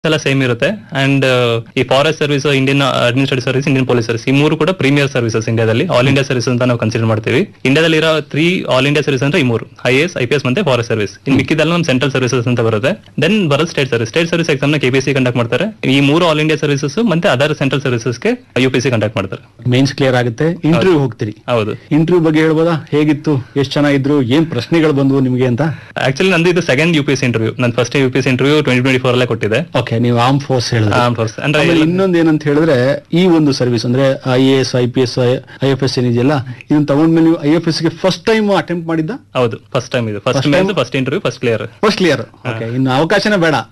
ಎಲ್ಲ ಸೇಮ್ ಇರುತ್ತೆ ಅಂಡ್ ಈ forest service Indian administrative service Indian police service ಈ ಮೂರು ಕೂಡ ಪ್ರೀಮಿಯರ್ ಸರ್ವಿಸಸ್ ಇಂಡಿಯಾದಲ್ಲಿ ಆಲ್ ಇಂಡಿಯಾ ಸರ್ವಿಸ್ ಅಂತ ನಾವು ಕನ್ಸಿಡರ್ ಮಾಡ್ತೀವಿ ಇಂಡಿಯಾದಲ್ಲಿ ಇರೋ ತ್ರೀ ಆಲ್ ಇಂಡಿಯಾ ಸರ್ವಿಸ್ ಅಂದ್ರೆ ಈ ಮೂರು I S I P S ಮತ್ತೆ ಫಾರೆಸ್ಟ್ ಸರ್ವಿಸ್ ಇನ್ ಮಿಕ್ಕಿದೆಲ್ಲ ನಮ್ಮ ಸೆಂಟ್ರಲ್ ಸರ್ವಿಸಸ್ ಅಂತ ಬರುತ್ತೆ ದೆನ್ ಬರೋದು state service state service exam ನ ಕೆಪಿಸಿ ಕಂಡಕ್ಟ್ ಮಾಡ್ತಾರೆ ಈ ಮೂರು ಆಲ್ ಇಂಡಿಯಾ ಸರ್ವಿಸಸ್ ಮತ್ತೆ ಅದರ್ ಸೆಂಟ್ರಲ್ ಸರ್ವಿಸಸ್ಗೆ ಯು ಪಿ ಸಿ ಕಂಡಕ್ಟ್ ಮಾಡ್ತಾರೆ ಮೇನ್ಸ್ ಕ್ಲಿಯರ್ ಆಗುತ್ತೆ ಇಂಟರ್ವ್ಯೂ ಹೋಗ್ತೀರಿ ಹೌದು ಇಂಟರ್ವ್ಯೂ ಬಗ್ಗೆ ಹೇಳ್ಬೋದಾ ಹೇಗಿತ್ತು ಎಷ್ಟು ಚೆನ್ನಾಗಿದ್ರು ಏನ್ ಪ್ರಶ್ನೆಗಳು ಬಂದವು ನಿಮ್ಗೆ ಅಂತ ಆಕ್ಚುಲಿ ನಂದು ಇದು second U P S interview ನಾನು first U P S interview twenty twenty four ಅಲ್ಲೇ ಕೊಟ್ಟಿದ್ದೆ ಓಕೆ ನೀವು ಆರ್ಮ್ ಫೋರ್ಸ್ ಹೇಳಿದ್ರೆ Armed Force. ಅಂದ್ರೆ ಆಮೇಲೆ ಇನ್ನೊಂದ್ ಏನಂತ ಹೇಳಿದ್ರೆ ಈ ಒಂದು ಸರ್ವಿಸ್ ಅಂದ್ರೆ I A S I P S I F S ಏನಿದೆಯಲ್ಲ ಇದನ್ನ ತಗೊಂಡ್ಮೇಲೆ ನೀವು ಐ ಎಫ್ ಎಸ್ ಗೆ ಫಸ್ಟ್ ಟೈಮ್ ಅಟೆಂಪ್ಟ್ ಮಾಡಿದ್ದ ಹೌದು ಫಸ್ಟ್ ಟೈಮ್ ಇದು first First time? First interview first clear first clear okay ಇನ್ನು ಅವಕಾಶನೇ ಬೇಡ